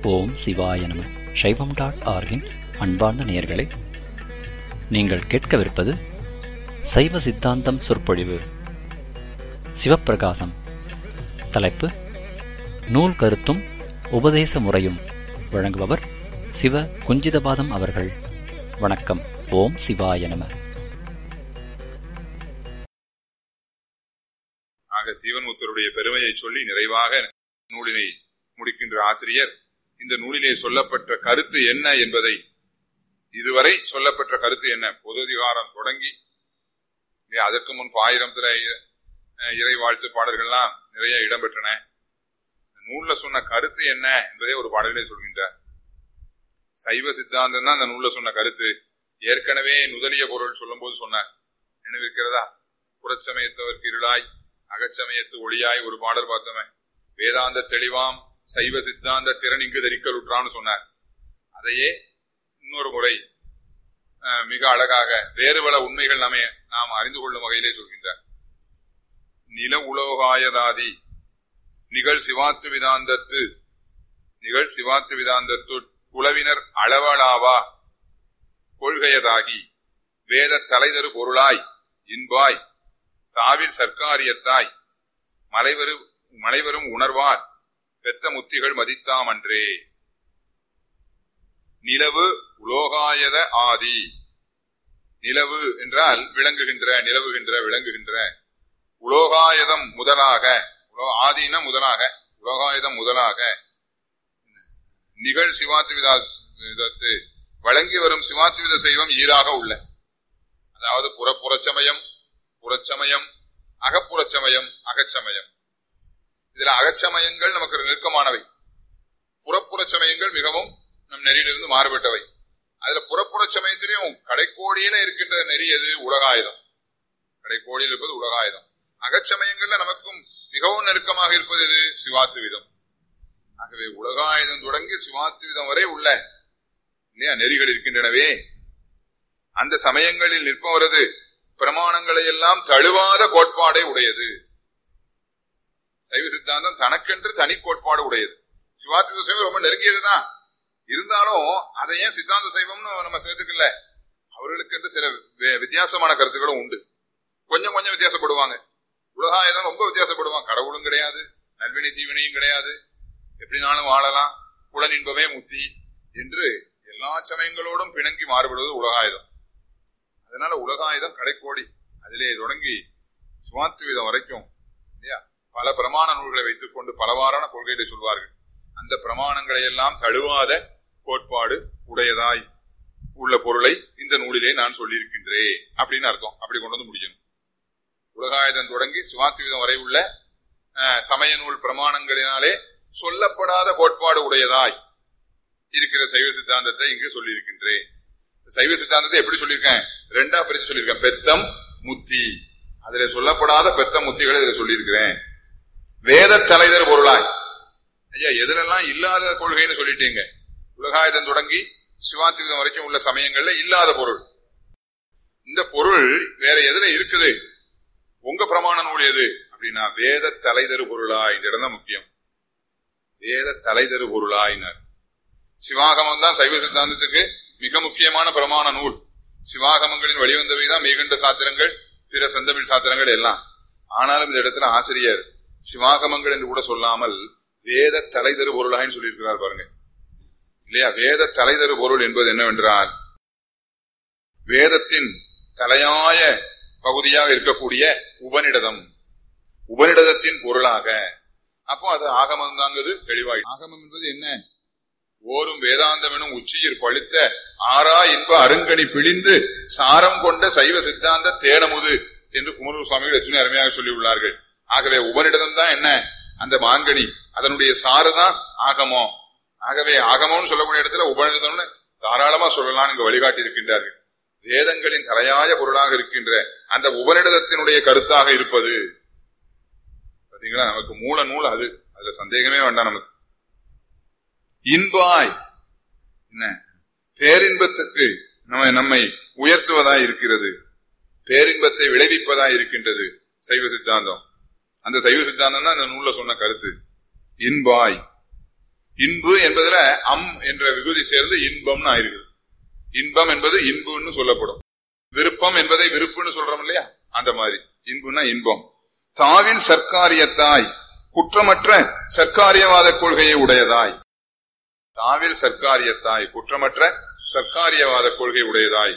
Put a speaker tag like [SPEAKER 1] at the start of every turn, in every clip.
[SPEAKER 1] ஓம் சிவாய நம சைவம் டாட் ஆர்கின் அன்பார்ந்த நேயர்களே நீங்கள் கேட்கவிருப்பது சைவ சித்தாந்தம் சொற்பொழிவு சிவப்பிரகாசம் தலைப்பு நூல் கருத்தும் உபதேச முறையும் வழங்குபவர் சிவ குஞ்சிதபாதம் அவர்கள் வணக்கம் ஓம் சிவாய நம
[SPEAKER 2] ஆக சீவன்முத்தருடைய பெருமையை சொல்லி நிறைவாக நூலினை முடிக்கின்ற ஆசிரியர் இந்த நூலிலே சொல்லப்பட்ட கருத்து என்ன என்பதை இதுவரை சொல்லப்பட்ட கருத்து என்ன பொதுதிகாரம் தொடங்கி இல்லையா, அதற்கு முன் ஆயிரத்துல இறை வாழ்த்து பாடல்கள்லாம் நிறைய இடம்பெற்றன நூல்ல சொன்ன கருத்து என்ன என்பதை ஒரு பாடலிலே சொல்கின்றார் சைவ சித்தாந்தம் தான் அந்த நூல்ல சொன்ன கருத்து ஏற்கனவே நுதலிய பொருள் சொல்லும்போது சொன்னார் நினைவிருக்கிறதா புறச்சமயத்தவர்க்கு இருளாய் அகச்சமயத்து ஒளியாய் ஒரு பாடல் பார்த்தோமே வேதாந்த தெளிவாம் சைவ சித்தாந்த திறன் இங்கு தரிக்கலுற்றான்னு சொன்னார் அதையே இன்னொரு முறை அஹ், மிக அழகாக வேறு பல உண்மைகள் நாமே நாம் அறிந்து கொள்ளும் வகையிலே சொல்கின்றார் நில உலோகாயதாதி நிகழ் சிவாத்து விதாந்தத்து நிகழ் சிவாத்து விதாந்தத்து குலவினர் அளவலாவா கொள்கையதாகி வேத தலைதரு பொருளாய் இன்பாய் தாவில் சர்க்காரியத்தாய் மலைவரு மலைவரும் உணர்வார் பெத்த முத்திகள் மதித்தாமன்றே நிலவு உலோகாயத ஆதி நிலவு என்றால் விளங்குகின்ற நிலவுகின்ற விளங்குகின்ற உலோகாயதம் முதலாக உலோ- ஆதின முதலாக உலோகாயுதம் முதலாக நிகழ் சிவாத்விதா விதத்து வழங்கி வரும் சிவாத்வித சைவம் ஈராக உள்ள அதாவது புறப்புறச்சமயம் புறச்சமயம் அகப்புறச்சமயம் அகச்சமயம் இதுல அகச்சமயங்கள் நமக்கு நெருக்கமானவை புறப்புறச்சமயங்கள் மிகவும் நம் நெறியிலிருந்து மாறுபட்டவை அதுல புறப்புறச்சமயத்திலையும் கடைக்கோடியில இருக்கின்ற நெறி எது உலகாயுதம் கடைக்கோடியில் இருப்பது உலகாயுதம் அகச்சமயங்கள்ல நமக்கும் மிகவும் நெருக்கமாக இருப்பது எது சிவாத்துவிதம் ஆகவே உலகாயுதம் தொடங்கி சிவாத்துவிதம் வரை உள்ள இல்லையா நெறிகள் இருக்கின்றனவே அந்த சமயங்களில் நிற்பவரது பிரமாணங்களை எல்லாம் தழுவாத கோட்பாடை உடையது சைவ சித்தாந்தம் தனக்கென்று தனி கோட்பாடு உடையது சிவாத்வித சைவம் ரொம்ப நெருங்கியதுதான் இருந்தாலும் அதை ஏன் சித்தாந்த சைவம்னு நம்ம சேர்த்துக்கல அவர்களுக்கென்று சில வி- வித்தியாசமான கருத்துக்களும் உண்டு கொஞ்சம் கொஞ்சம் வித்தியாசப்படுவாங்க உலகாயுதம் ரொம்ப வித்தியாசப்படுவாங்க கடவுளும் கிடையாது நல்வினை தீவினையும் கிடையாது எப்படினாலும் வாழலாம் புலன் இன்பமே முத்தி என்று எல்லா சமயங்களோடும் பிணங்கி மாறுபடுவது உலகாயுதம் அதனால உலகாயுதம் கடைக்கோடி அதிலே தொடங்கி சுவாத்துவிதம் வரைக்கும் இல்லையா பல பிரமாண நூல்களை வைத்துக் கொண்டு பலவாறான கொள்கைகளை சொல்வார்கள் அந்த பிரமாணங்களை எல்லாம் தழுவாத கோட்பாடு உடையதாய் உள்ள பொருளை இந்த நூலிலே நான் சொல்லியிருக்கின்றேன் அப்படின்னு அர்த்தம் அப்படி கொண்டு வந்து முடிக்கணும் உலகாயுதம் தொடங்கி சுவாத்துவிதம் வரை உள்ள அஹ், சமய நூல் பிரமாணங்களினாலே சொல்லப்படாத கோட்பாடு உடையதாய் இருக்கிற சைவ சித்தாந்தத்தை இங்கு சொல்லியிருக்கின்றேன் சைவ சித்தாந்தத்தை எப்படி சொல்லியிருக்கேன் ரெண்டா பிரிச்சு சொல்லியிருக்கேன் பெத்தம் முத்தி அதுல சொல்லப்படாத பெத்த முத்திகளை இதுல சொல்லியிருக்கிறேன் வேத தலைதர் பொருளாய் ஐயா எதுலெல்லாம் இல்லாத கொள்கைன்னு சொல்லிட்டீங்க உலகாயுதம் தொடங்கி சிவாத்திரிதம் வரைக்கும் உள்ள சமயங்கள்ல இல்லாத பொருள் இந்த பொருள் வேற எதுல இருக்குது உங்க பிரமாண நூல் எது அப்படின்னா வேத தலைதரு பொருளா இந்த இடம் தான் முக்கியம் வேத தலைதரு பொருளாயினர் சிவாகமம் தான் சைவ சித்தாந்தத்துக்கு மிக முக்கியமான பிரமாண நூல் சிவாகமங்களின் வழிவந்தவை தான் மேகண்ட சாத்திரங்கள் பிற செந்தமிழ் சாத்திரங்கள் எல்லாம் ஆனாலும் இந்த இடத்துல ஆசிரியர் சிவாகமங்கள் என்று கூட சொல்லாமல் வேத தலைதரு பொருளாயின்னு சொல்லியிருக்கிறார் பாருங்க இல்லையா வேத தலைதரு பொருள் என்பது என்னவென்றால் வேதத்தின் தலையாய பகுதியாக இருக்கக்கூடிய உபனிடதம் உபனிடதத்தின் பொருளாக அப்போ அது ஆகமம் தாங்கிறது தெளிவாய் ஆகமம் என்பது என்ன ஓரும் வேதாந்தம் எனும் உச்சியில் பழுத்த ஆறா இன்ப அருங்கனி பிழிந்து சாரம் கொண்ட சைவ சித்தாந்த தேனமுது என்று குமரூர் சுவாமிகள் எத்தனை அருமையாக சொல்லியுள்ளார்கள் ஆகவே உபனிடதம் தான் என்ன அந்த மாங்கனி அதனுடைய சாறுதான் ஆகமம் ஆகவே ஆகமம்னு சொல்லக்கூடிய இடத்துல உபனிடதம்னு தாராளமா சொல்லலாம் இங்கு வழிகாட்டி இருக்கின்றார்கள் வேதங்களின் தலையாய பொருளாக இருக்கின்ற அந்த உபனிடதத்தினுடைய கருத்தாக இருப்பது பாத்தீங்களா நமக்கு மூல நூல் அது அதுல சந்தேகமே வேண்டாம் நமக்கு இன்பாய் என்ன பேரின்பத்துக்கு நம்ம நம்மை உயர்த்துவதாய் இருக்கிறது பேரின்பத்தை விளைவிப்பதாய் இருக்கின்றது சைவ சித்தாந்தம் அந்த சைவ சித்தாந்தம் தான் அந்த நூல்ல சொன்ன கருத்து இன்பாய் இன்பு என்பதுல அம் என்ற விகுதி சேர்ந்து இன்பம்னு ஆயிருக்குது இன்பம் என்பது இன்புன்னு சொல்லப்படும் விருப்பம் என்பதை விருப்புன்னு சொல்றோம் இல்லையா அந்த மாதிரி இன்புன்னா இன்பம் தாவில் சர்க்காரியத்தாய் குற்றமற்ற சர்க்காரியவாத கொள்கையை உடையதாய் தாவில் சர்க்காரியத்தாய் குற்றமற்ற சர்க்காரியவாத கொள்கை உடையதாய்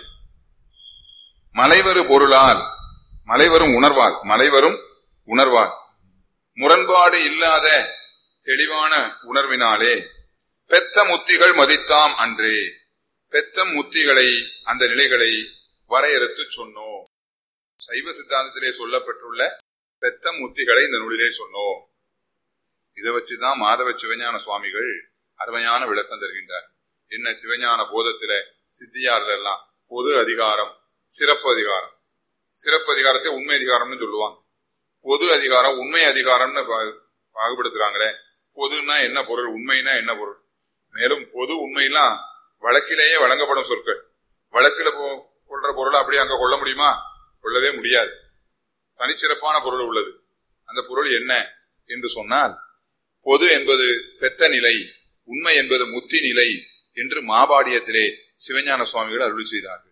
[SPEAKER 2] மலைவரு பொருளால் மலைவரும் உணர்வால் மலைவரும் உணர்வால் முரண்பாடு இல்லாத தெளிவான உணர்வினாலே பெத்த முத்திகள் மதித்தாம் அன்றே பெத்த முத்திகளை அந்த நிலைகளை வரையறுத்து சொன்னோம் சைவ சித்தாந்தத்திலே சொல்லப்பட்டுள்ள பெத்த முத்திகளை இந்த நூலிலே சொன்னோம் இதை வச்சுதான் மாதவ சிவஞான சுவாமிகள் அருமையான விளக்கம் தருகின்றார் என்ன சிவஞான போதத்தில சித்தியார்கள் எல்லாம் பொது அதிகாரம் சிறப்பு அதிகாரம் சிறப்பு அதிகாரத்தை உண்மை அதிகாரம்னு சொல்லுவாங்க பொது அதிகாரம் உண்மை அதிகாரம்னு பா- பாகுபடுத்துறாங்களே பொதுன்னா என்ன பொருள் உண்மைனா என்ன பொருள் மேலும் பொது உண்மையெல்லாம் வழக்கிலேயே வழங்கப்படும் சொற்கள் வழக்கில போ- கொள்ற பொருளை அப்படியே அங்க கொள்ள முடியுமா கொள்ளவே முடியாது தனிச்சிறப்பான பொருள் உள்ளது அந்த பொருள் என்ன என்று சொன்னால் பொது என்பது பெத்த நிலை உண்மை என்பது முத்தி நிலை என்று மாபாடியத்திலே சிவஞான சுவாமிகள் அருள் செய்தார்கள்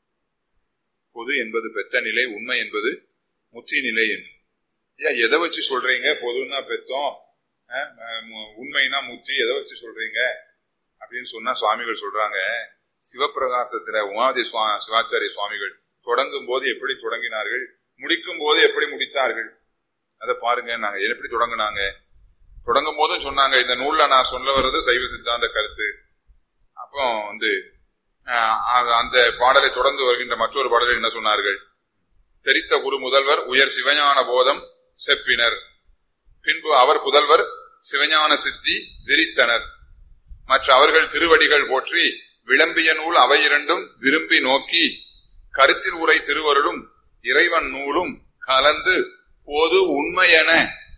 [SPEAKER 2] பொது என்பது பெத்த நிலை உண்மை என்பது முத்தி நிலை என்று ஐயா எதை வச்சு சொல்றீங்க பொதுன்னா பெத்தோம் அஹ், ம- உண்மைனா முத்தி எதை வச்சு சொல்றீங்க அப்படின்னு சொன்னா சுவாமிகள் சொல்றாங்க சிவப்பிரகாசத்துல உமாதி சுவா- சிவாச்சாரிய சுவாமிகள் தொடங்கும் போது எப்படி தொடங்கினார்கள் முடிக்கும் போது எப்படி முடித்தார்கள் அதை பாருங்க நாங்க எப்படி தொடங்குனாங்க தொடங்கும் போதும் சொன்னாங்க இந்த நூல்ல நான் சொல்ல வர்றது சைவ சித்தாந்த கருத்து அப்போ வந்து அஹ், அ- அந்த பாடலை தொடர்ந்து வருகின்ற மற்றொரு பாடலில் என்ன சொன்னார்கள் தெரித்த குரு முதல்வர் உயர் சிவஞான போதம் செப்பினர் பின்பு அவர் புதல்வர் சிவஞான சித்தி விரித்தனர் மற்ற அவர்கள் திருவடிகள் போற்றி விளம்பிய நூல் அவை இரண்டும் விரும்பி நோக்கி கருத்தில் உரை திருவருளும் இறைவன் நூலும் கலந்து பொது உண்மையென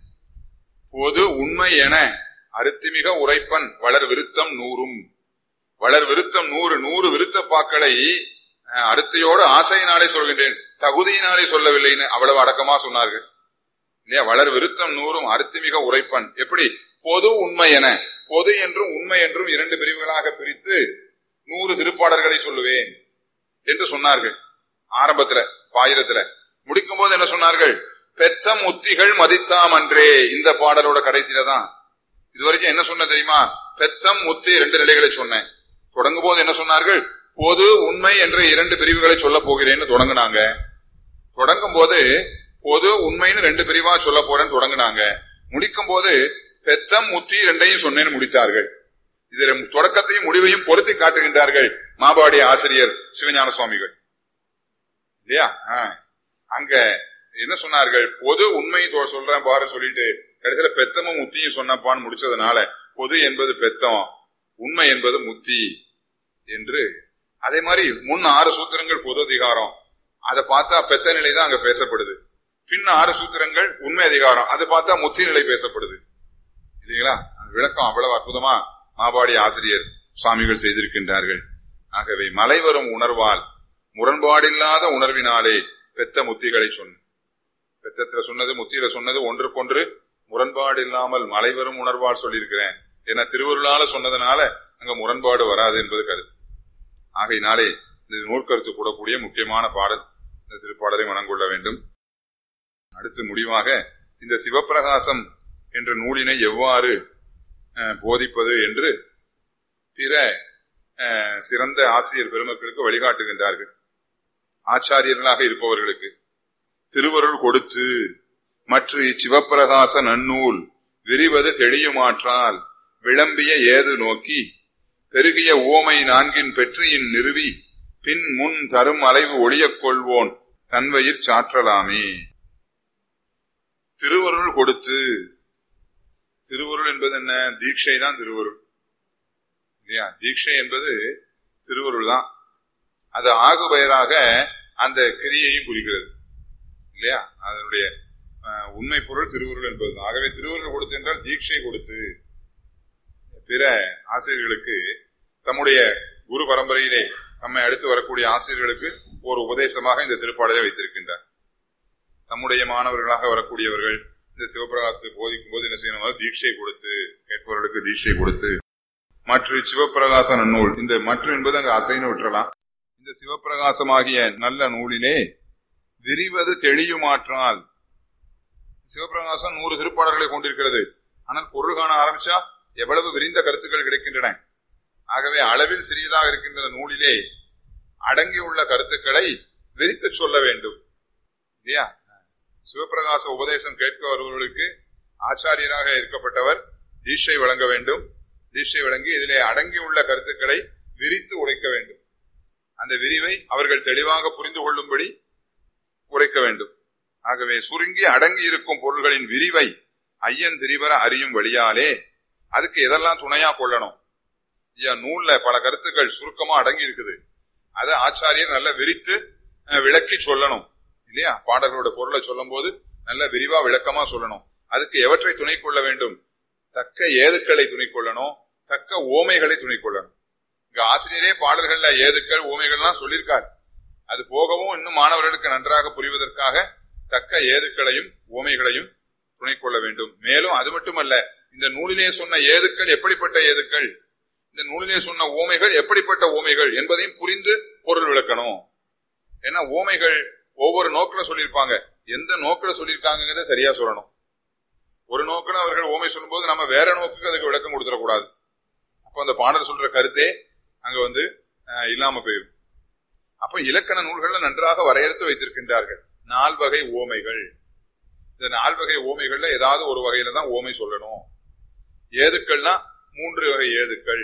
[SPEAKER 2] பொது உண்மை என அருத்திமிக உரைப்பன் வளர் விருத்தம் நூறும் வளர் விருத்தம் நூறு நூறு விருத்த பாக்களை அஹ், அருத்தையோடு ஆசையினாலே சொல்கின்றேன் தகுதியினாலே சொல்லவில்லைன்னு அவ்வளவு அடக்கமா சொன்னார்கள் இல்லையா வளர் விருத்தம் நூறும் அருத்திமிக உரைப்பன் எப்படி பொது உண்மை என பொது என்றும் உண்மை என்றும் இரண்டு பிரிவுகளாக பிரித்து நூறு திருப்பாடல்களை சொல்லுவேன் என்று சொன்னார்கள் ஆரம்பத்துல பாயிரத்துல முடிக்கும் போது என்ன சொன்னார்கள் பெத்த முத்திகள் மதித்தாம் அன்றே இந்த பாடலோட கடைசியில தான் இதுவரைக்கும் என்ன சொன்ன தெரியுமா பெத்தம் முத்தி இரண்டு நிலைகளை சொன்னேன் தொடங்கும் போது என்ன சொன்னார்கள் பொது உண்மை என்ற இரண்டு பிரிவுகளை சொல்ல போகிறேன்னு தொடங்குனாங்க தொடங்கும் போது பொது உண்மைன்னு ரெண்டு பிரிவா சொல்ல போறேன்னு தொடங்குனாங்க முடிக்கும் போது பெத்தம் முத்தி ரெண்டையும் சொன்னேன்னு முடித்தார்கள் இதுல தொடக்கத்தையும் முடிவையும் பொருத்தி காட்டுகின்றார்கள் மாபாடி ஆசிரியர் சிவஞான சுவாமிகள் இல்லையா ஆ. அங்க என்ன சொன்னார்கள் பொது உண்மை தொ- சொல்றேன் பாரு சொல்லிட்டு கடைசியில பெத்தமும் முத்தியும் சொன்னப்பான்னு முடிச்சதுனால பொது என்பது பெத்தம் உண்மை என்பது முத்தி என்று அதே மாதிரி முன் ஆறு சூத்திரங்கள் பொது அதிகாரம் அதை பார்த்தா பெத்த நிலை தான் அங்க பேசப்படுது பின் ஆறு சூத்திரங்கள் உண்மை அதிகாரம் அதை பார்த்தா முத்தி நிலை பேசப்படுது இல்லைங்களா அந்த விளக்கம் அவ்வளவு அற்புதமா மாபாடி ஆசிரியர் சுவாமிகள் செய்திருக்கின்றார்கள் ஆகவே மலை வரும் உணர்வால் முரண்பாடில்லாத உணர்வினாலே பெத்த முத்திகளை சொன்ன பெத்தத்துல சொன்னது முத்தியில சொன்னது ஒன்றுக்கொன்று முரண்பாடு இல்லாமல் மலை வரும் உணர்வால் சொல்லியிருக்கிறேன் ஏன்னா திருவருளால சொன்னதுனால அங்க முரண்பாடு வராது என்பது கருத்து ஆகையினாலே இது நூற்கருத்து கூடக்கூடிய முக்கியமான பாடல் இந்த திருப்பாடலை மனங்கொள்ள வேண்டும் அடுத்து முடிவாக இந்த சிவப்பிரகாசம் என்ற நூலினை எவ்வாறு அஹ், போதிப்பது என்று பிற அஹ், சிறந்த ஆசிரியர் பெருமக்களுக்கு வழிகாட்டுகின்றார்கள் ஆச்சாரியர்களாக இருப்பவர்களுக்கு திருவருள் கொடுத்து மற்ற இச்சிவப்பிரகாச நன்னூல் விரிவது தெளியுமாற்றால் விளம்பிய ஏது நோக்கி பெருகிய ஓமை நான்கின் பெற்றியின் நிறுவி பின் முன் தரும் அலைவு ஒளியக் கொள்வோன் தன்வயிற் சாற்றலாமே திருவருள் கொடுத்து திருவருள் என்பது என்ன தீட்சை தான் திருவருள் இல்லையா தீட்சை என்பது திருவருள் தான் அது ஆகு பெயராக அந்த கிரியையும் குறிக்கிறது இல்லையா அதனுடைய அஹ், உண்மை பொருள் திருவருள் என்பது ஆகவே திருவருள் கொடுத்து என்றால் தீட்சை கொடுத்து பிற ஆசிரியர்களுக்கு தம்முடைய குரு பரம்பரையிலே நம்மை அடுத்து வரக்கூடிய ஆசிரியர்களுக்கு ஒரு உபதேசமாக இந்த திருப்பாடலை வைத்திருக்கின்றார் நம்முடைய மாணவர்களாக வரக்கூடியவர்கள் இந்த சிவபிரகாசத்தை போதிக்கும் போது என்ன செய்யணும் தீட்சை கொடுத்து கேட்பவர்களுக்கு தீட்சை கொடுத்து மற்ற சிவப்பிரகாச நன்னூல் இந்த மற்ற என்பது அங்க அசைன்னு விட்டுறலாம் இந்த சிவப்பிரகாசமாகிய நல்ல நூலிலே விரிவது தெளியுமாற்றால் சிவபிரகாசம் நூறு திருப்பாடல்களை கொண்டிருக்கிறது ஆனால் பொருள் காண ஆரம்பிச்சா எவ்வளவு விரிந்த கருத்துக்கள் கிடைக்கின்றன ஆகவே அளவில் சிறியதாக இருக்கின்ற நூலிலே அடங்கியுள்ள கருத்துக்களை விரித்து சொல்ல வேண்டும் இல்லையா சிவபிரகாச உபதேசம் கேட்க வருபவர்களுக்கு ஆச்சாரியராக இருக்கப்பட்டவர் தீட்சை வழங்க வேண்டும் தீட்சை வழங்கி இதிலே அடங்கியுள்ள கருத்துக்களை விரித்து உரைக்க வேண்டும் அந்த விரிவை அவர்கள் தெளிவாக புரிந்து கொள்ளும்படி உரைக்க வேண்டும் ஆகவே சுருங்கி அடங்கி இருக்கும் பொருள்களின் விரிவை ஐயன் திரிவர அறியும் வழியாலே அதுக்கு எதெல்லாம் துணையா கொள்ளணும் ஐயா நூல்ல பல கருத்துக்கள் சுருக்கமா அடங்கி இருக்குது அதை ஆச்சாரியர் நல்ல விரித்து அஹ், விளக்கி சொல்லணும் இல்லையா பாடல்களோட பொருளை சொல்லும் போது நல்ல விரிவா விளக்கமா சொல்லணும் அதுக்கு எவற்றை துணை கொள்ள வேண்டும் தக்க ஏதுக்களை துணை கொள்ளணும் தக்க ஓமைகளை துணை கொள்ளணும் இங்க ஆசிரியரே பாடல்கள்ல ஏதுக்கள் ஓமைகள்லாம் சொல்லியிருக்கார் அது போகவும் இன்னும் மாணவர்களுக்கு நன்றாக புரிவதற்காக தக்க ஏதுக்களையும் ஓமைகளையும் துணை கொள்ள வேண்டும் மேலும் அது மட்டுமல்ல இந்த நூலிலே சொன்ன ஏதுக்கள் எப்படிப்பட்ட ஏதுக்கள் இந்த நூலிலே சொன்ன ஓமைகள் எப்படிப்பட்ட ஓமைகள் என்பதையும் புரிந்து பொருள் விளக்கணும் ஏன்னா ஓமைகள் ஒவ்வொரு நோக்கில சொல்லியிருப்பாங்க எந்த நோக்கில சொல்லியிருக்காங்கிறத சரியா சொல்லணும் ஒரு நோக்கில அவர்கள் ஓமை சொல்லும்போது நம்ம வேற நோக்குக்கு அதுக்கு விளக்கம் கொடுத்துடக்கூடாது அப்போ அந்த பாடல் சொல்ற கருத்தே அங்க வந்து அஹ், இல்லாம போயிடும் அப்ப இலக்கண நூல்கள்ல நன்றாக வரையறுத்து வைத்திருக்கின்றார்கள் நால்வகை ஓமைகள் இந்த நால்வகை ஓமைகள்ல ஏதாவது ஒரு வகையில தான் ஓமை சொல்லணும் ஏதுக்கள்னா மூன்று வகை ஏதுக்கள்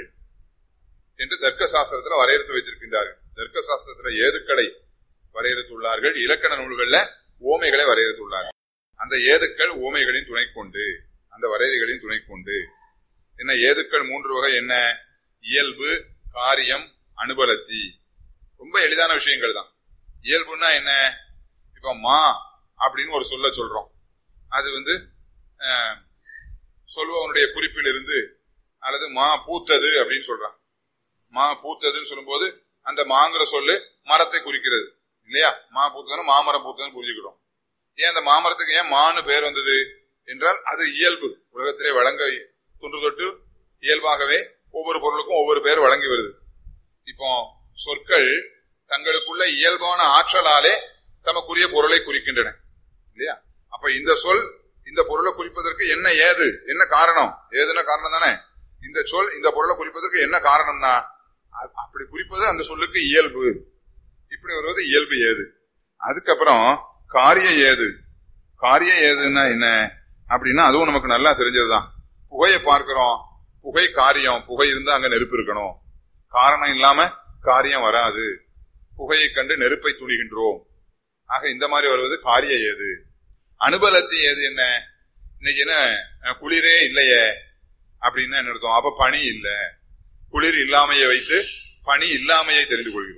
[SPEAKER 2] என்று தர்க்க சாஸ்திரத்துல வரையறுத்து வைத்திருக்கின்றார்கள் தர்க்க சாஸ்திரத்துல ஏதுக்களை வரையறுத்துள்ளார்கள் இலக்கண நூல்கள்ல ஓமைகளை வரையறுத்துள்ளார்கள் அந்த ஏதுக்கள் ஓமைகளின் துணை கொண்டு அந்த வரையறைகளின் துணை கொண்டு என்ன ஏதுக்கள் மூன்று வகை என்ன இயல்பு காரியம் அனுபலத்தி ரொம்ப எளிதான விஷயங்கள் தான் இயல்புன்னா என்ன இப்ப மா அப்படின்னு ஒரு சொல்ல சொல்றோம் அது வந்து அஹ், சொல்பவனுடைய குறிப்பில் இருந்து அல்லது மா பூத்தது அப்படின்னு சொல்றான் மா பூத்ததுன்னு சொல்லும்போது அந்த மாங்கிற சொல்லு மரத்தை குறிக்கிறது இல்லையா மா பூத்ததுன்னு மாமரம் பூத்ததுன்னு புரிஞ்சுக்கிறோம் ஏன் அந்த மாமரத்துக்கு ஏன் மான்னு பேர் வந்தது என்றால் அது இயல்பு உலகத்திலே வழங்க தொன்று தொட்டு இயல்பாகவே ஒவ்வொரு பொருளுக்கும் ஒவ்வொரு பேர் வழங்கி வருது இப்போ சொற்கள் தங்களுக்குள்ள இயல்பான ஆற்றலாலே தமக்குரிய பொருளை குறிக்கின்றன இல்லையா அப்ப இந்த சொல் இந்த பொருளை குறிப்பதற்கு என்ன ஏது என்ன காரணம் ஏதுன்னா காரணம் தானே இந்த சொல் இந்த பொருளை குறிப்பதற்கு என்ன காரணம்னா அ- அப்படி குறிப்பது அந்த சொல்லுக்கு இயல்பு இப்படி வருவது இயல்பு ஏது அதுக்கப்புறம் காரிய ஏது காரிய ஏதுன்னா என்ன அப்படின்னா அதுவும் நமக்கு நல்லா தெரிஞ்சதுதான் புகையை பார்க்கிறோம் புகை காரியம் புகை இருந்தா அங்க நெருப்பு இருக்கணும் காரணம் இல்லாம காரியம் வராது புகையை கண்டு நெருப்பை துணிகின்றோம் ஆக இந்த மாதிரி வருவது காரிய ஏது அனுபலத்தி ஏது என்ன இன்னைக்கு என்ன அஹ், குளிரே இல்லையே அப்படின்னு என்ன அர்த்தம் அப்ப பனி இல்ல குளிர் இல்லாமையை வைத்து பனி இல்லாமையை தெரிந்து கொள்கிறோம்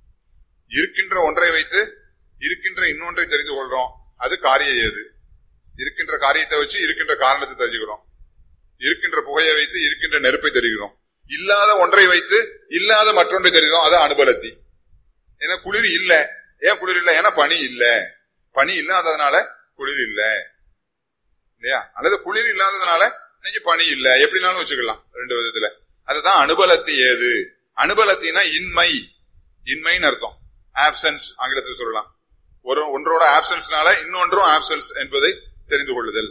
[SPEAKER 2] இருக்கின்ற ஒன்றை வைத்து இருக்கின்ற இன்னொன்றை தெரிந்து கொள்றோம் அது காரிய ஏது இருக்கின்ற காரியத்தை வச்சு இருக்கின்ற காரணத்தை தெரிஞ்சுக்கிறோம் இருக்கின்ற புகையை வைத்து இருக்கின்ற நெருப்பை தெரிகிறோம் இல்லாத ஒன்றை வைத்து இல்லாத மற்றொன்றை தெரிகிறோம் அது அனுபலத்தி ஏன்னா குளிர் இல்ல ஏன் குளிர் இல்ல ஏன்னா பனி இல்ல பனி இல்லாததுனால குளிர் இல்ல இல்லையா அல்லது குளிர் இல்லாததுனால இன்னைக்கு பனி இல்ல எப்படினாலும் வச்சுக்கலாம் ரெண்டு விதத்துல அதுதான் அனுபலத்தி ஏது அனுபலத்தினா இன்மை இன்மைன்னு அர்த்தம் ஆப்சன்ஸ் ஆங்கிலத்தில் சொல்லலாம் ஒரு ஒன்றோட ஆப்சன்ஸ்னால இன்னொன்றும் ஆப்சன்ஸ் என்பதை தெரிந்து கொள்ளுதல்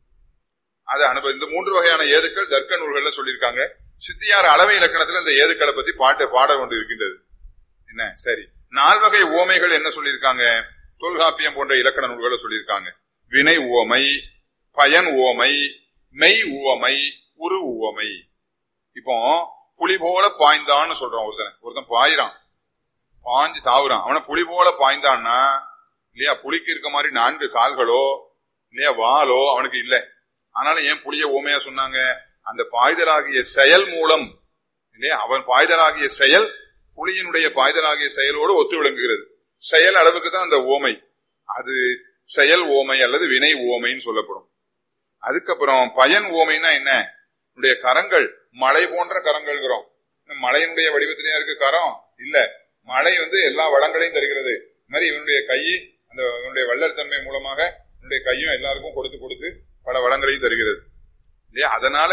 [SPEAKER 2] அது அனுபவம் இந்த மூன்று வகையான ஏதுக்கள் தர்க்க நூல்கள்ல சொல்லியிருக்காங்க சித்தியார் அளவை இலக்கணத்துல இந்த ஏதுக்களை பத்தி பாட்டு பாட ஒன்று இருக்கின்றது என்ன சரி நால்வகை ஓமைகள் என்ன சொல்லியிருக்காங்க தொல்காப்பியம் போன்ற இலக்கண நூல்களை சொல்லியிருக்காங்க வினை உவமை பயன் உவமை மெய் உவமை உரு உவமை இப்போ புலி போல பாய்ந்தான்னு சொல்றான் ஒருத்தன் ஒருத்தன் பாயிறான் பாஞ்சு தாவுறான் அவனை புலி போல பாய்ந்தான்னா இல்லையா புலிக்கு இருக்க மாதிரி நான்கு கால்களோ இல்லையா வாலோ அவனுக்கு இல்லை ஆனாலும் ஏன் புலிய ஓமையா சொன்னாங்க அந்த பாய்தலாகிய செயல் மூலம் இல்லையா அவன் பாய்தலாகிய செயல் புலியினுடைய பாய்தலாகிய செயலோடு ஒத்து விளங்குகிறது செயல் அளவுக்கு தான் அந்த ஓமை அது செயல் ஓமை அல்லது வினை ஓமைன்னு சொல்லப்படும் அதுக்கப்புறம் பயன் ஓமைன்னா என்ன உன்னுடைய கரங்கள் மலை போன்ற கரங்கள்ங்கிறோம் மலையினுடைய வடிவத்திலேயே இருக்கு கரம் இல்ல மழை வந்து எல்லா வளங்களையும் தருகிறது இது மாதிரி இவனுடைய கை அந்த இவனுடைய வள்ளல் தன்மை மூலமாக இவனுடைய கையும் எல்லாருக்கும் கொடுத்து கொடுத்து பல வளங்களையும் தருகிறது இல்லையா அதனால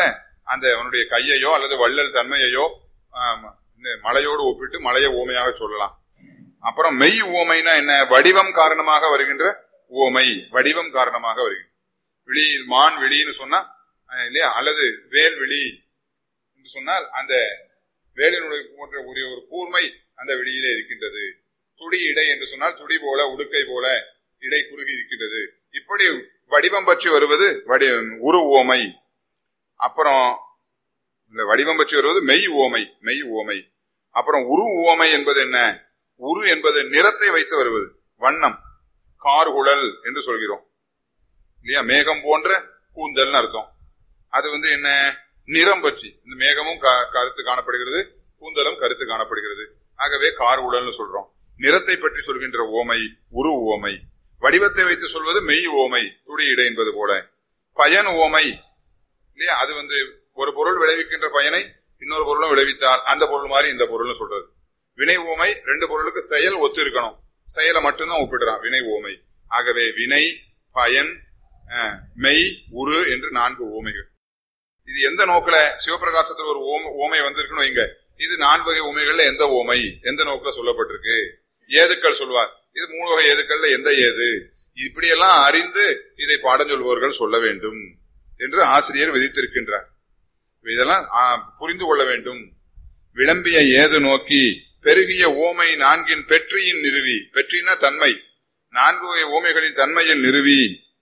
[SPEAKER 2] அந்த அவனுடைய கையையோ அல்லது வள்ளல் தன்மையையோ ஆம், இந்த மலையோடு ஒப்பிட்டு மலையை ஓமையாக சொல்லலாம் அப்புறம் மெய் ஓமைனா என்ன வடிவம் காரணமாக வருகின்ற ஓமை வடிவம் காரணமாக வருகின்ற விழி மான் விழின்னு சொன்னா அஹ், இல்லையா அல்லது வேல் விழி என்று சொன்னால் அந்த வேலினுடைய போன்ற ஒரு ஒரு கூர்மை அந்த விழியிலே இருக்கின்றது துடி இடை என்று சொன்னால் துடி போல உடுக்கை போல இடை குறுகி இருக்கின்றது இப்படி வடிவம் பற்றி வருவது வடி உரு ஓமை அப்புறம் இந்த வடிவம் பற்றி வருவது மெய் ஓமை மெய் ஓமை அப்புறம் உரு ஓமை என்பது என்ன உரு என்பது நிறத்தை வைத்து வருவது வண்ணம் கார்குழல் என்று சொல்கிறோம் இல்லையா மேகம் போன்ற கூந்தல்னு அர்த்தம் அது வந்து என்ன நிறம் பற்றி இந்த மேகமும் க- கருத்து காணப்படுகிறது கூந்தலும் கருத்து காணப்படுகிறது ஆகவே கார் உடல்னு சொல்றோம் நிறத்தை பற்றி சொல்கின்ற ஓமை உரு ஓமை வடிவத்தை வைத்து சொல்வது மெய் ஓமை துடி இடை என்பது போல பயன் ஓமை இல்லையா அது வந்து ஒரு பொருள் விளைவிக்கின்ற பயனை இன்னொரு பொருளும் விளைவித்தால் அந்த பொருள் மாதிரி இந்த பொருள்னு சொல்றது வினை ஓமை ரெண்டு பொருளுக்கு செயல் ஒத்து இருக்கணும் செயலை மட்டும்தான் ஒப்பிடுறான் வினை ஓமை ஆகவே வினை பயன் அஹ், மெய் உரு என்று நான்கு ஓமைகள் இது எந்த நோக்குல சிவபிரகாசத்துல ஒரு ஓம ஓமை வந்திருக்குன்னு வைங்க இது நான்கு வகை ஓமைகள்ல எந்த ஓமை எந்த நோக்குல சொல்லப்பட்டிருக்கு ஏதுக்கள் சொல்வார் இது மூணு வகை ஏதுக்கள்ல எந்த ஏது இப்படியெல்லாம் அறிந்து இதை பாடம் சொல்பவர்கள் சொல்ல வேண்டும் என்று ஆசிரியர் விதித்திருக்கின்றார் இதெல்லாம் ஆ, புரிந்து கொள்ள வேண்டும் விளம்பிய ஏது நோக்கி பெருகிய ஓமை நான்கின் பெற்றியின் நிறுவி பெற்றின தன்மை நான்கு வகை ஓமைகளின் தன்மையில் நிறுவி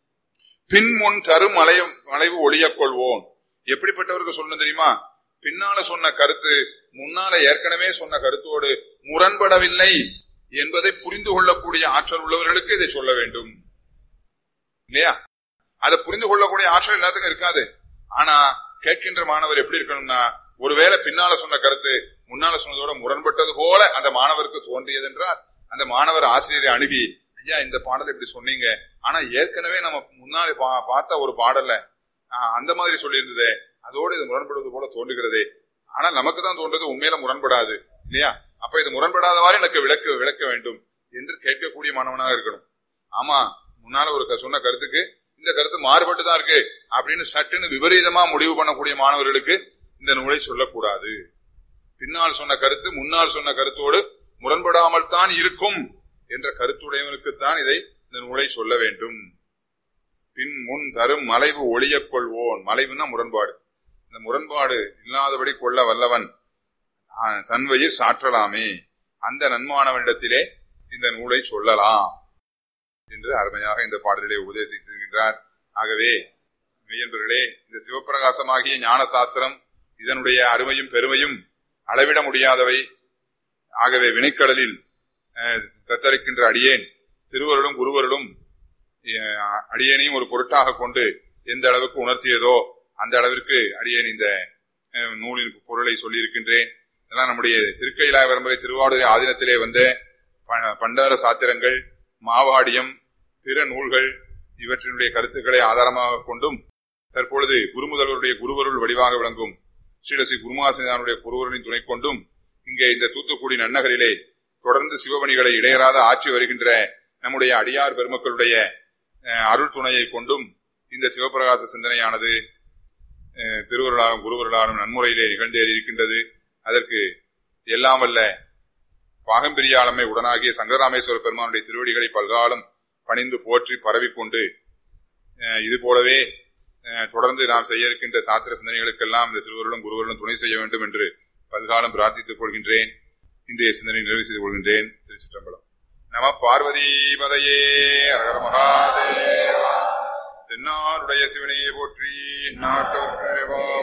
[SPEAKER 2] பின் முன் தரும் மலைவு மலைவு ஒளியக் கொள்வோம் எப்படிப்பட்டவருக்கு சொல்லணும் தெரியுமா பின்னால சொன்ன கருத்து முன்னால ஏற்கனவே சொன்ன கருத்தோடு முரண்படவில்லை என்பதை புரிந்து கொள்ளக்கூடிய ஆற்றல் உள்ளவர்களுக்கு இதை சொல்ல வேண்டும் இல்லையா அதை புரிந்து கொள்ளக்கூடிய ஆற்றல் எல்லாத்துக்கும் இருக்காது ஆனா கேட்கின்ற மாணவர் எப்படி இருக்கணும்னா ஒருவேளை பின்னால சொன்ன கருத்து முன்னால சொன்னதோட முரண்பட்டது போல அந்த மாணவருக்கு தோன்றியது என்றால் அந்த மாணவர் ஆசிரியரை அணுகி ஐயா இந்த பாடல் இப்படி சொன்னீங்க ஆனா ஏற்கனவே நம்ம முன்னாடி பா- பார்த்த ஒரு பாடல்ல ஆஹ், அந்த மாதிரி சொல்லியிருந்ததே அதோடு இது முரண்படுவது போல தோன்றுகிறதே ஆனா நமக்கு தான் தோன்றது உண்மையில முரண்படாது இல்லையா அப்ப இது முரண்படாதவாறு எனக்கு விளக்க விளக்க வேண்டும் என்று கேட்கக்கூடிய மாணவனாக இருக்கணும் ஆமா முன்னால ஒரு க- சொன்ன கருத்துக்கு இந்த கருத்து மாறுபட்டு தான் இருக்கு அப்படின்னு சட்டுன்னு விபரீதமா முடிவு பண்ணக்கூடிய மாணவர்களுக்கு இந்த நூலை சொல்லக்கூடாது பின்னால் சொன்ன கருத்து முன்னால் சொன்ன கருத்தோடு முரண்படாமல் தான் இருக்கும் என்ற கருத்துடையவனுக்குத்தான் இதை இந்த நூலை சொல்ல வேண்டும் பின் முன் தரும் மலைவு ஒளியக் கொள்வோன் மலைவுன்னா முரண்பாடு இந்த முரண்பாடு இல்லாதபடி கொள்ள வல்லவன் ஆ, தன் வயிர் சாற்றலாமே அந்த நன்மானவனிடத்திலே இந்த நூலை சொல்லலாம் என்று அருமையாக இந்த பாடலிலே உபதேசித்திருக்கின்றார் ஆகவே மெய்யன்பர்களே இந்த சிவப்பிரகாசமாகிய ஞான சாஸ்திரம் இதனுடைய அருமையும் பெருமையும் அளவிட முடியாதவை ஆகவே வினைக்கடலில் அஹ், தத்தளிக்கின்ற அடியேன் திருவருளும் குருவருளும் அஹ், அடியேனையும் ஒரு பொருட்டாக கொண்டு எந்த அளவுக்கு உணர்த்தியதோ அந்த அளவிற்கு அடியேன் இந்த அஹ், நூலின் பொருளை சொல்லியிருக்கின்றேன் இதெல்லாம் நம்முடைய திருக்கையிலாய வரம்பரை திருவாடுதுறை ஆதீனத்திலே வந்த ப- பண்டார சாத்திரங்கள் மாவாடியம் பிற நூல்கள் இவற்றினுடைய கருத்துக்களை ஆதாரமாக கொண்டும் தற்பொழுது குருமுதல்வருடைய குருவருள் வடிவாக விளங்கும் ஸ்ரீலசி குருமாசனானுடைய குருவருளின் துணை கொண்டும் இங்கே இந்த தூத்துக்குடி நன்னகரிலே தொடர்ந்து சிவபணிகளை இடையறாத ஆற்றி வருகின்ற நம்முடைய அடியார் பெருமக்களுடைய அஹ், அருள் துணையை கொண்டும் இந்த சிவபிரகாச சிந்தனையானது அஹ், திருவருளாலும் குருவருளாலும் நன்முறையிலே நிகழ்ந்தேறி இருக்கின்றது அதற்கு எல்லாம் வல்ல பாகம்பிரியாளமை உடனாகிய சங்கராமேஸ்வர பெருமானுடைய திருவடிகளை பல்காலம் பணிந்து போற்றி பரவிக்கொண்டு அஹ், இது போலவே அஹ், தொடர்ந்து நாம் செய்ய இருக்கின்ற சாத்திர சிந்தனைகளுக்கெல்லாம் இந்த திருவருளும் குருவருளும் துணை செய்ய வேண்டும் என்று பல்காலம் பிரார்த்தித்துக் கொள்கின்றேன் இன்றைய சிந்தனை நிறைவு செய்து கொள்கின்றேன் திருச்சிற்றம்பலம் நம பார்வதி பதையே அரகர மகாதேவா தென்னாருடைய சிவனையை போற்றி நாட்டோர்